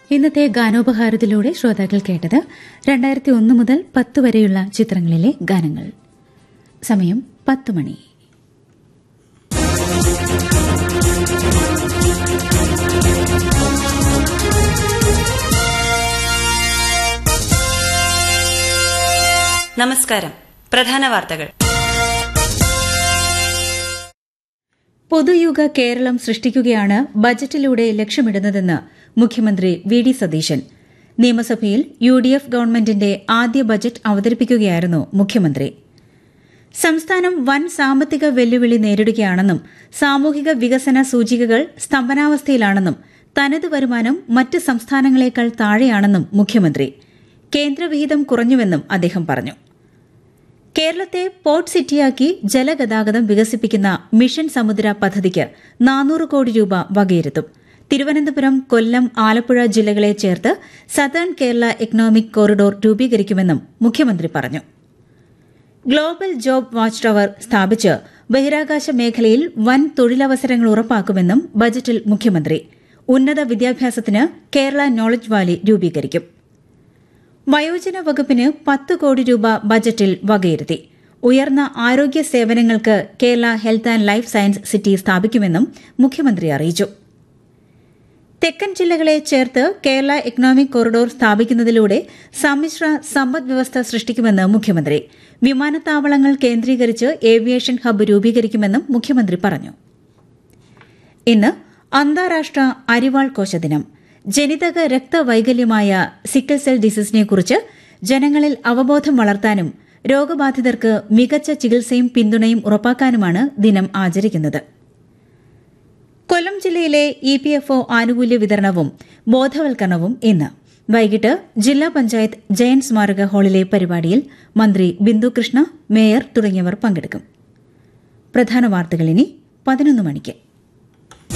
ഇന്നത്തെ ഗാനോപഹാരത്തിലൂടെ ശ്രോതാക്കൾ കേട്ടത് രണ്ടായിരത്തി ഒന്ന് മുതൽ പത്ത് വരെയുള്ള ചിത്രങ്ങളിലെ ഗാനങ്ങൾ സമയം പത്ത് മണി നമസ്കാരം പ്രധാന വാർത്തകൾ പൊതുയുഗ കേരളം സൃഷ്ടിക്കുകയാണ് ബജറ്റിലൂടെ ലക്ഷ്യമിടുന്നതെന്ന് മുഖ്യമന്ത്രി വി ഡി സതീശൻ നിയമസഭയിൽ യു ഡി എഫ് ഗവൺമെന്റിന്റെ ആദ്യ ബജറ്റ് അവതരിപ്പിക്കുകയായിരുന്നു മുഖ്യമന്ത്രി സംസ്ഥാനം വൻ സാമ്പത്തിക വെല്ലുവിളി നേരിടുകയാണെന്നും സാമൂഹിക വികസന സൂചികകൾ സ്തംഭനാവസ്ഥയിലാണെന്നും തനത് വരുമാനം മറ്റ് സംസ്ഥാനങ്ങളെക്കാൾ താഴെയാണെന്നും മുഖ്യമന്ത്രി കേന്ദ്രവിഹിതം കുറഞ്ഞുവെന്നും അദ്ദേഹം പറഞ്ഞു കേരളത്തെ പോർട്ട് സിറ്റിയാക്കി ജലഗതാഗതം വികസിപ്പിക്കുന്ന മിഷൻ സമുദ്ര പദ്ധതിക്ക് നാനൂറ് കോടി രൂപ വകയിരുത്തും തിരുവനന്തപുരം കൊല്ലം ആലപ്പുഴ ജില്ലകളെ ചേർത്ത് സതേൺ കേരള എക്കണോമിക് കോറിഡോർ രൂപീകരിക്കുമെന്നും മുഖ്യമന്ത്രി പറഞ്ഞു ഗ്ലോബൽ ജോബ് വാച്ച് ടവർ സ്ഥാപിച്ച് ബഹിരാകാശ മേഖലയിൽ വൻ തൊഴിലവസരങ്ങൾ ഉറപ്പാക്കുമെന്നും ബജറ്റിൽ മുഖ്യമന്ത്രി ഉന്നത വിദ്യാഭ്യാസത്തിന് കേരള നോളജ് വാലി രൂപീകരിക്കും വയോജന വകുപ്പിന് പത്ത് കോടി രൂപ ബജറ്റിൽ വകയിരുത്തി ഉയർന്ന ആരോഗ്യ സേവനങ്ങൾക്ക് Kerala health and life science city സ്ഥാപിക്കുമെന്നും മുഖ്യമന്ത്രി അറിയിച്ചു തെക്കൻ ജില്ലകളെ ചേർത്ത് കേരള എക്കണോമിക് കോറിഡോർ സ്ഥാപിക്കുന്നതിലൂടെ സമ്മിശ്ര സമ്പദ് വ്യവസ്ഥ സൃഷ്ടിക്കുമെന്ന് മുഖ്യമന്ത്രി വിമാനത്താവളങ്ങൾ കേന്ദ്രീകരിച്ച് ഏവിയേഷൻ ഹബ്ബ് രൂപീകരിക്കുമെന്നും മുഖ്യമന്ത്രി പറഞ്ഞു ഇന്ന് അന്താരാഷ്ട്ര അരിവാൾ കോശ ദിനം ജനിതക രക്തവൈകല്യമായ സിക്കിൾ സെൽ ഡിസീസിനെക്കുറിച്ച് ജനങ്ങളിൽ അവബോധം വളർത്താനും രോഗബാധിതർക്ക് മികച്ച ചികിത്സയും പിന്തുണയും ഉറപ്പാക്കാനുമാണ് ദിനം ആചരിക്കുന്നത് കൊല്ലം ജില്ലയിലെ ഇ പി എഫ് ഒ ആനുകൂല്യ വിതരണവും ബോധവൽക്കരണവും ഇന്ന് വൈകിട്ട് ജില്ലാ പഞ്ചായത്ത് ജയൻ സ്മാരക ഹാളിലെ പരിപാടിയിൽ മന്ത്രി ബിന്ദു കൃഷ്ണ മേയർ തുടങ്ങിയവർ പങ്കെടുക്കും പ്രധാന വാർത്തകൾ ഇനി പതിനൊന്ന് മണിക്ക്